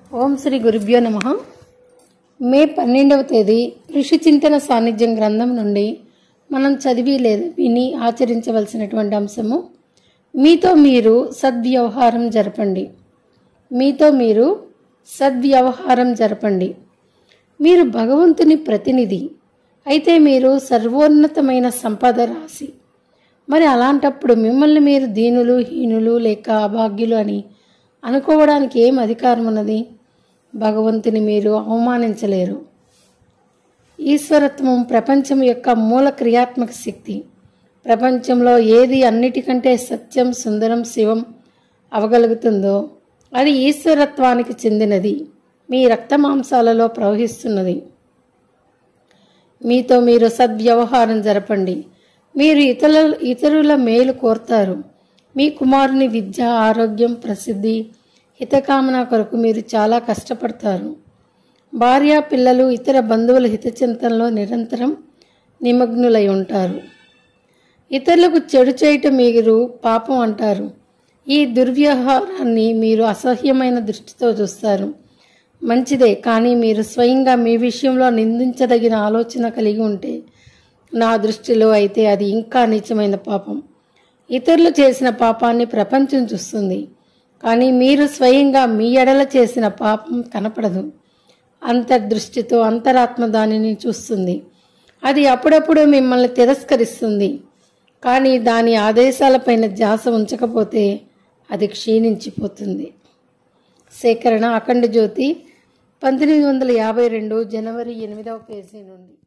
ఓం శ్రీ గురుభ్యో నమ మే పన్నెండవ తేదీ ఋషి చింతన సాన్నిధ్యం గ్రంథం నుండి మనం చదివి లేదా విని ఆచరించవలసినటువంటి అంశము మీతో మీరు సద్వ్యవహారం జరపండి మీతో మీరు సద్వ్యవహారం జరపండి మీరు భగవంతుని ప్రతినిధి అయితే మీరు సర్వోన్నతమైన సంపద రాశి మరి అలాంటప్పుడు మిమ్మల్ని మీరు దీనులు హీనులు లేక అభాగ్యులు అని అనుకోవడానికి ఏం అధికారం ఉన్నది భగవంతుని మీరు అవమానించలేరు ఈశ్వరత్వం ప్రపంచం యొక్క మూల క్రియాత్మక శక్తి ప్రపంచంలో ఏది అన్నిటికంటే సత్యం సుందరం శివం అవగలుగుతుందో అది ఈశ్వరత్వానికి చెందినది మీ రక్తమాంసాలలో ప్రవహిస్తున్నది మీతో మీరు సద్వ్యవహారం జరపండి మీరు ఇతరుల ఇతరుల మేలు కోరుతారు మీ కుమారుని విద్య ఆరోగ్యం ప్రసిద్ధి హితకామన కొరకు మీరు చాలా కష్టపడతారు భార్య పిల్లలు ఇతర బంధువుల హితచింతనలో నిరంతరం నిమగ్నులై ఉంటారు ఇతరులకు చెడు చేయటం మీరు పాపం అంటారు ఈ దుర్వ్యవహారాన్ని మీరు అసహ్యమైన దృష్టితో చూస్తారు మంచిదే కానీ మీరు స్వయంగా మీ విషయంలో నిందించదగిన ఆలోచన కలిగి ఉంటే నా దృష్టిలో అయితే అది ఇంకా నీచమైన పాపం ఇతరులు చేసిన పాపాన్ని ప్రపంచం చూస్తుంది కానీ మీరు స్వయంగా మీ ఎడల చేసిన పాపం కనపడదు అంతర్దృష్టితో అంతరాత్మ దానిని చూస్తుంది అది అప్పుడప్పుడు మిమ్మల్ని తిరస్కరిస్తుంది కానీ దాని ఆదేశాలపైన ధ్యాస ఉంచకపోతే అది క్షీణించిపోతుంది సేకరణ అఖండ జ్యోతి పంతొమ్మిది వందల యాభై రెండు జనవరి ఎనిమిదవ పేజీ నుండి